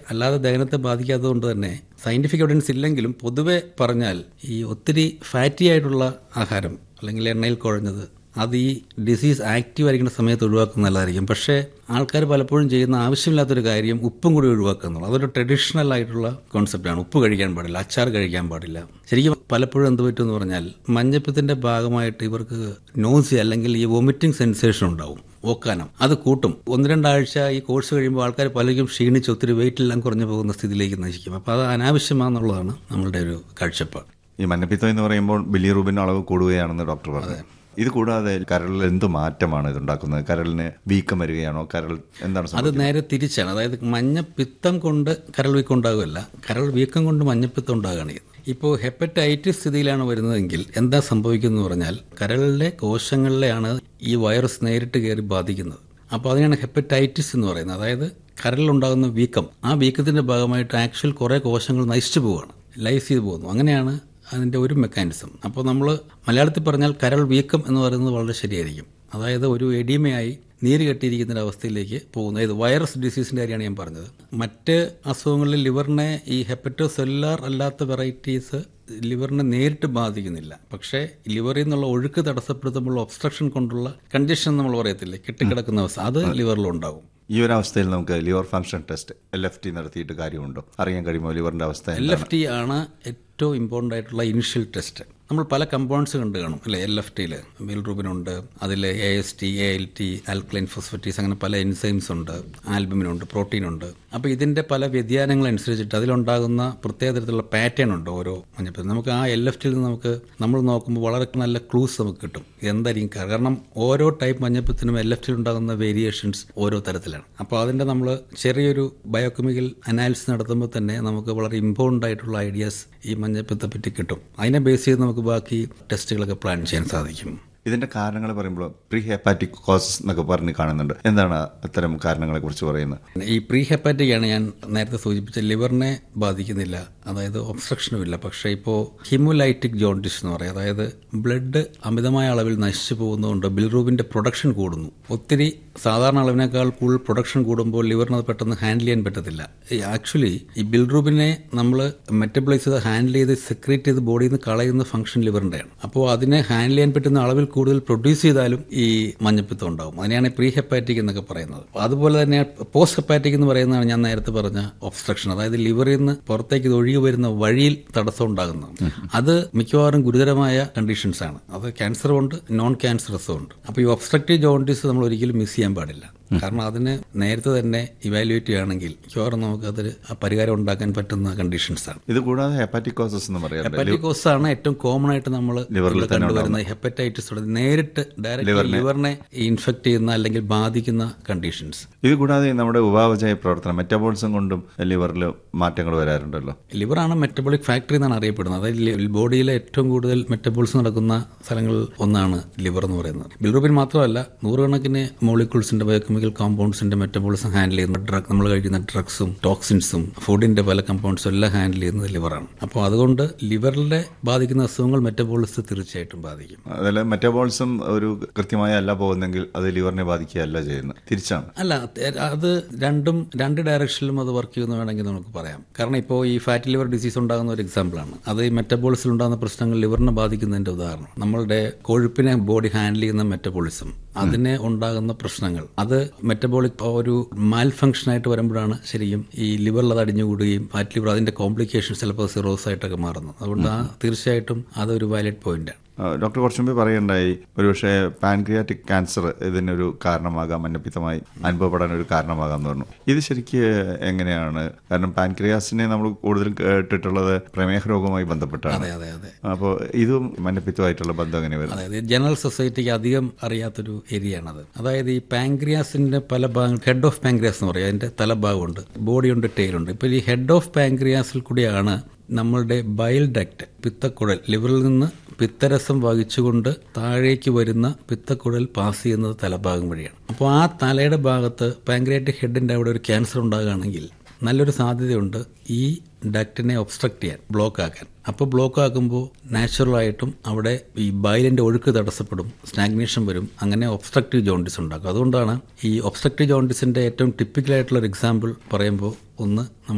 അല്ലാതെ ദഹനത്തെ ബാധിക്കാത്തത് കൊണ്ട് തന്നെ സയന്റിഫിക് എവിഡൻസ് ഇല്ലെങ്കിലും പൊതുവെ പറഞ്ഞാൽ ഈ ഒത്തിരി ഫാറ്റി ആയിട്ടുള്ള ആഹാരം അല്ലെങ്കിൽ എണ്ണയിൽ കുഴഞ്ഞത് അത് ഈ ഡിസീസ് ആക്റ്റീവ് ആയിരിക്കുന്ന സമയത്ത് ഒഴിവാക്കുന്നത് നല്ലതായിരിക്കും പക്ഷേ ആൾക്കാർ പലപ്പോഴും ചെയ്യുന്ന ആവശ്യമില്ലാത്തൊരു കാര്യം ഉപ്പും കൂടി ഒഴിവാക്കുക എന്നുള്ളത് അതൊരു ട്രഡീഷണൽ ആയിട്ടുള്ള കോൺസെപ്റ്റാണ് ഉപ്പ് കഴിക്കാൻ പാടില്ല അച്ചാർ കഴിക്കാൻ പാടില്ല ശരിക്കും പലപ്പോഴും എന്ത് പറ്റുമെന്ന് പറഞ്ഞാൽ മഞ്ഞപ്പിത്തിന്റെ ഭാഗമായിട്ട് ഇവർക്ക് നോസി അല്ലെങ്കിൽ ഈ വൊമിറ്റിംഗ് സെൻസേഷൻ ഉണ്ടാവും ഓക്കാനം അത് കൂട്ടും ഒന്ന് രണ്ടാഴ്ച ഈ കോഴ്സ് കഴിയുമ്പോൾ ആൾക്കാർ പലരും ക്ഷീണിച്ച് ഒത്തിരി വെയിറ്റ് എല്ലാം കുറഞ്ഞു പോകുന്ന സ്ഥിതിയിലേക്ക് നശിക്കും അപ്പോൾ അത് അനാവശ്യമാണെന്നുള്ളതാണ് നമ്മളുടെ ഒരു കാഴ്ചപ്പാട് ഈ മഞ്ഞപ്പിത്തം എന്ന് പറയുമ്പോൾ ബിലിയറൂബിൻ അളവ് കൂടുകയാണെന്ന് ഡോക്ടർ പറഞ്ഞു ഇത് കൂടാതെ കരളിൽ എന്ത് മാറ്റമാണ് ഇതുണ്ടാക്കുന്നത് കരളിന് വീക്കം വരികയാണോ കരൾ എന്താണ് അത് സംഭവിക്കുന്നത്? നേരെ തിരിച്ചാണ് അതായത് മഞ്ഞപ്പിത്തം കൊണ്ട് കരൾ വീക്കം ഉണ്ടാകുമല്ല കരൾ വീക്കം കൊണ്ട് മഞ്ഞപ്പിത്തം ഉണ്ടാകുകയാണ് ചെയ്യുന്നത് ഇപ്പോൾ ഹെപ്പറ്റൈറ്റിസ് സ്ഥിതിയിലാണ് വരുന്നതെങ്കിൽ എന്താ സംഭവിക്കുന്നത് പറഞ്ഞാൽ കരളിലെ കോശങ്ങളിലെയാണ് ഈ വൈറസ് നേരിട്ട് കയറി ബാധിക്കുന്നത് അപ്പോൾ അതിനാണ് ഹെപ്പറ്റൈറ്റിസ് എന്ന് പറയുന്നത് അതായത് കരളിലുണ്ടാകുന്ന വീക്കം ആ വീക്കത്തിന്റെ ഭാഗമായിട്ട് ആക്ച്വൽ കുറേ കോശങ്ങൾ നശിച്ചു പോവുകയാണ് ലൈസ് ചെയ്ത് പോകുന്നു അങ്ങനെയാണ് അതിൻ്റെ ഒരു മെക്കാനിസം അപ്പോൾ നമ്മൾ മലയാളത്തിൽ പറഞ്ഞാൽ കരൾ വീക്കം എന്ന് പറയുന്നത് വളരെ ശരിയായിരിക്കും അതായത് ഒരു എഡിമയായി നീര് കെട്ടിയിരിക്കുന്ന ഒരു അവസ്ഥയിലേക്ക് പോകുന്നത് ഇത് വൈറസ് ഡിസീസിൻ്റെ കാര്യമാണ് ഞാൻ പറഞ്ഞത് മറ്റ് അസുഖങ്ങളിൽ ലിവറിനെ ഈ ഹെപ്പറ്റോ സെല്ലുലാർ അല്ലാത്ത വെറൈറ്റീസ് ലിവറിനെ നേരിട്ട് ബാധിക്കുന്നില്ല പക്ഷേ ലിവറിൽ നിന്നുള്ള ഒഴുക്ക് തടസ്സപ്പെടുത്തുമ്പോൾ ഒബ്സ്ട്രക്ഷൻ കൊണ്ടുള്ള കണ്ടീഷൻ നമ്മൾ പറയത്തില്ലേ കെട്ടിക്കിടക്കുന്ന അവസ്ഥ അത് ലിവറിലുണ്ടാകും ഈ ഒരു അവസ്ഥയിൽ നമുക്ക് liver function test L F T നടത്തിയിട്ട് കാര്യമുണ്ടോ അറിയാൻ കഴിയുമോ ലിവറിന്റെ അവസ്ഥ എൽ എന്താണ്? എഫ് ടി ആണ് ഏറ്റവും ഇമ്പോർട്ടൻ്റ് ആയിട്ടുള്ള ഇനിഷ്യൽ ടെസ്റ്റ് നമ്മൾ പല കമ്പൗണ്ട്സ് കണ്ട് കാണും അല്ലെ എൽ എഫ് ടിയിൽ ബിൽറൂബിനുണ്ട് അതിൽ A S T A L T alkaline phosphatase അങ്ങനെ പല എൻസൈംസ് ഉണ്ട് ആൽബമിനുണ്ട് പ്രോട്ടീൻ ഉണ്ട് അപ്പോൾ ഇതിൻ്റെ പല വ്യതിയാനങ്ങൾ അനുസരിച്ചിട്ട് അതിലുണ്ടാകുന്ന പ്രത്യേക തരത്തിലുള്ള പാറ്റേൺ ഉണ്ട് ഓരോ മഞ്ഞപ്പിത്തം നമുക്ക് ആ എൽ എഫ് ടിയിൽ നിന്ന് നമുക്ക് നമ്മൾ നോക്കുമ്പോൾ വളരെ നല്ല ക്ലൂസ് നമുക്ക് കിട്ടും എന്തായിരിക്കും കാരണം കാരണം ഓരോ ടൈപ്പ് മഞ്ഞപ്പിത്തിനും എൽ എഫ് ടിയിൽ ഉണ്ടാകുന്ന വേരിയേഷൻസ് ഓരോ തരത്തിലാണ് അപ്പോൾ അതിൻ്റെ നമ്മൾ ചെറിയൊരു ബയോകെമിക്കൽ അനാലിസിസ് നടത്തുമ്പോൾ തന്നെ നമുക്ക് വളരെ ഇമ്പോർട്ടൻ്റ് ആയിട്ടുള്ള ഐഡിയാസ് ഈ മഞ്ഞപ്പിത്തത്തെ പറ്റി കിട്ടും അതിനെ ബേസ് ചെയ്ത് നമുക്ക് ബാക്കി ടെസ്റ്റുകളൊക്കെ പ്ലാൻ ചെയ്യാൻ സാധിക്കും ഇതിന്റെ കാരണങ്ങൾ പറയുമ്പോൾ പ്രീ ഹെപ്പാറ്റിക് കോസസ് എന്നൊക്കെ പറഞ്ഞ് കാണുന്നുണ്ട് എന്താണ് അത്തരം കാരണങ്ങളെ കുറിച്ച് പറയുന്നത് ഈ പ്രീ ഹെപ്പാറ്റിക് ആണ് ഞാൻ നേരത്തെ സൂചിപ്പിച്ച ലിവറിനെ ബാധിക്കുന്നില്ല അതായത് ഒബ്സ്ട്രക്ഷനും ഇല്ല പക്ഷേ ഇപ്പോൾ ഹിമോലൈറ്റിക് ജോണ്ടിസ് എന്ന് പറയും അതായത് ബ്ലഡ് അമിതമായ അളവിൽ നശിച്ചു പോകുന്നതുകൊണ്ട് ബിൽറൂബിന്റെ പ്രൊഡക്ഷൻ കൂടുന്നു ഒത്തിരി സാധാരണ അളവിനേക്കാൾ കൂടുതൽ പ്രൊഡക്ഷൻ കൂടുമ്പോൾ ലിവറിന് അത് പെട്ടെന്ന് ഹാൻഡിൽ ചെയ്യാൻ പറ്റത്തില്ല ആക്ച്വലി ഈ ബിൽറൂബിനെ നമ്മൾ മെറ്റബിളൈസ് ചെയ്ത് ഹാൻഡിൽ ചെയ്ത് സെക്രേറ്റ് ചെയ്ത് ബോഡിയിൽ നിന്ന് കളയുന്ന ഫംഗ്ഷൻ ലിവറിന്റെയാണ് അപ്പോൾ അതിനെ ഹാൻഡിൽ ചെയ്യാൻ പറ്റുന്ന അളവിൽ കൂടുതൽ പ്രൊഡ്യൂസ് ചെയ്താലും ഈ മഞ്ഞപ്പിത്തം ഉണ്ടാവും അതിനെയാണ് പ്രീ ഹെപ്പാറ്റിക് എന്നൊക്കെ പറയുന്നത് അതുപോലെ തന്നെ പോസ്റ്റ് ഹെപ്പാറ്റിക് എന്ന് പറയുന്നതാണ് ഞാൻ നേരത്തെ പറഞ്ഞ ഒബ്സ്ട്രക്ഷൻ അതായത് ലിവറിൽ നിന്ന് പുറത്തേക്ക് ഇത് ഒഴുകി വരുന്ന വഴിയിൽ തടസ്സം ഉണ്ടാകുന്നത് അത് മിക്കവാറും ഗുരുതരമായ കണ്ടീഷൻസ് ആണ് അത് ക്യാൻസറും ഉണ്ട് നോൺ ക്യാൻസറസും ഉണ്ട് അപ്പോൾ ഈ ഒബ്സ്ട്രക്റ്റീവ് ജോണ്ടിസ് നമ്മൾ ഒരിക്കലും മിസ് ചെയ്യാൻ പാടില്ല കാരണം അതിന് നേരത്തെ തന്നെ ഇവാലുവേറ്റ് ചെയ്യുകയാണെങ്കിൽ മിക്കവാറും നമുക്ക് അതിന് ആ പരിഹാരം ഉണ്ടാക്കാൻ പറ്റുന്ന കണ്ടീഷൻസ് ആണ് ഇത് കൂടാതെ ഹെപ്പാറ്റിക് കോസസ് എന്ന് പറയാറുണ്ട് ഹെപ്പറ്റൈറ്റിക്കോസ് ആണ് ഏറ്റവും കോമൺ ആയിട്ട് നമ്മൾ ലിവറിൽ തന്നെ കണ്ടുവരുന്ന ഹെപ്പറ്റൈറ്റിസ് നേരിട്ട് ഡയറക്റ്റ് ലിവറിനെ ഇൻഫെക്ട് ചെയ്യുന്ന അല്ലെങ്കിൽ ബാധിക്കുന്ന കണ്ടീഷൻസ് ഇത് കൂടാതെ നമ്മുടെ ഉപാപചയ പ്രവർത്തനം മെറ്റബോളിസം കൊണ്ടും ലിവറിൽ മാറ്റങ്ങൾ വരാറുണ്ടല്ലോ ലിവറാണ് മെറ്റബോളിക് ഫാക്ടറി എന്നാണ് അറിയപ്പെടുന്നത് അതായത് ബോഡിയിലെ ഏറ്റവും കൂടുതൽ മെറ്റബോൾസ് നടക്കുന്ന സ്ഥലങ്ങളിൽ ഒന്നാണ് ലിവർ എന്ന് പറയുന്നത് ബിൽറൂബിൻ മാത്രമല്ല നൂറുകണക്കിന് മോളിക്യൂൾസിന്റെ ബയോകെമിക്കൽ കോമ്പൗണ്ട്സിന്റെ മെറ്റബോളിസം ഹാൻഡിൽ ചെയ്യുന്ന ഡ്രഗ് നമ്മൾ കഴിക്കുന്ന ഡ്രഗ്സും ടോക്സിൻസും ഫുഡിന്റെ പല കമ്പൗണ്ട്സും എല്ലാം ഹാൻഡിൽ ചെയ്യുന്നത് ലിവറാണ് അപ്പോൾ അതുകൊണ്ട് ലിവറിലെ ബാധിക്കുന്ന അസുഖങ്ങൾ മെറ്റബോളിസത്തെ തീർച്ചയായിട്ടും ബാധിക്കും അതിൽ മെറ്റബോളിസം ഒരു കൃത്യമായി അല്ല പോകുന്നെങ്കിൽ അത് ലിവറിനെ ബാധിക്കുകയല്ല ചെയ്യുന്നത് തിരിച്ചാണ് അല്ല തെ- അത് രണ്ടും രണ്ട് ഡയറക്ഷനിലും അത് വർക്ക് ചെയ്യുന്നു വേണമെങ്കിൽ നമുക്ക് പറയാം കാരണം ഇപ്പോൾ ഈ ഫാറ്റി ലിവർ ഡിസീസ് ഉണ്ടാകുന്ന ഒരു എക്സാമ്പിളാണ് അത് ഈ മെറ്റബോളിസിൽ ഉണ്ടാകുന്ന പ്രശ്നങ്ങൾ ലിവറിനെ ബാധിക്കുന്നതിന്റെ ഉദാഹരണം നമ്മളുടെ കൊഴുപ്പിനെ ബോഡി ഹാൻഡിൽ ചെയ്യുന്ന മെറ്റബോളിസം അതിനെ ഉണ്ടാകുന്ന പ്രശ്നങ്ങൾ അത് മെറ്റബോളിക് ഒരു മാൽ ഫംഗ്ഷൻ ആയിട്ട് വരുമ്പോഴാണ് ശരിക്കും ഈ ലിവറിൽ അത് അടിഞ്ഞുകൂടുകയും ഫാറ്റ് ലിവർ അതിന്റെ കോംപ്ലിക്കേഷൻസ് ചിലപ്പോൾ സിറോസ് ആയിട്ടൊക്കെ മാറുന്നത് അതുകൊണ്ട് ആ തീർച്ചയായിട്ടും അതൊരു വാലിഡ് പോയിന്റാണ് ആ, ഡോക്ടർ കുറച്ചു മുമ്പ് പറയുണ്ടായി ഒരുപക്ഷെ പാൻക്രിയാറ്റിക് ക്യാൻസർ ഇതിനൊരു കാരണമാകാം മഞ്ഞപ്പിത്തമായി അനുഭവപ്പെടാൻ ഒരു കാരണമാകാം എന്ന് പറഞ്ഞു ഇത് ശരിക്ക് എങ്ങനെയാണ് കാരണം പാൻക്രിയാസിനെ നമ്മൾ കൂടുതലും കേട്ടിട്ടുള്ളത് പ്രമേഹ രോഗവുമായി ബന്ധപ്പെട്ടാണ് അതെ അതെ അതെ അപ്പോൾ ഇതും മഞ്ഞപ്പിത്തമായിട്ടുള്ള ബന്ധം എങ്ങനെ വരും അതായത് ജനറൽ സൊസൈറ്റിക്ക് അധികം അറിയാത്തൊരു ഏരിയയാണത് അതായത് ഈ പാങ്ക്രിയാസിന്റെ പല ഭാഗങ്ങൾ ഹെഡ് ഓഫ് പാങ്ക്രിയാസ് എന്ന് പറയും അതിന്റെ തലഭാഗമുണ്ട് ബോഡിയുണ്ട് ടെയിലുണ്ട് ഇപ്പോൾ ഈ ഹെഡ് ഓഫ് പാങ്ക്രിയാസിൽ കൂടിയാണ് നമ്മളുടെ ബയൽ ഡക്റ്റ് പിത്തക്കുഴൽ ലിവറിൽ നിന്ന് പിത്തരസം വഹിച്ചുകൊണ്ട് താഴേക്ക് വരുന്ന പിത്തക്കുഴൽ പാസ് ചെയ്യുന്നത് തലഭാഗം വഴിയാണ് അപ്പോൾ ആ തലയുടെ ഭാഗത്ത് പാങ്ക്രിയാറ്റിക് ഹെഡിന്റെ അവിടെ ഒരു ക്യാൻസർ ഉണ്ടാകുകയാണെങ്കിൽ നല്ലൊരു സാധ്യതയുണ്ട് ഈ ഡക്റ്റിനെ ഒബ്സ്ട്രക്ട് ചെയ്യാൻ ബ്ലോക്ക് ആക്കാൻ അപ്പോൾ ബ്ലോക്ക് ആക്കുമ്പോൾ നാച്ചുറലായിട്ടും അവിടെ ഈ ബയലിന്റെ ഒഴുക്ക് തടസ്സപ്പെടും സ്റ്റാഗ്നേഷൻ വരും അങ്ങനെ ഒബ്സ്ട്രക്റ്റീവ് ജോണ്ടിസ് ഉണ്ടാക്കും അതുകൊണ്ടാണ് ഈ ഒബ്സ്ട്രക്റ്റീവ് ജോണ്ടിസിന്റെ ഏറ്റവും ടിപ്പിക്കൽ ആയിട്ടുള്ള ഒരു എക്സാമ്പിൾ പറയുമ്പോൾ ഒന്ന്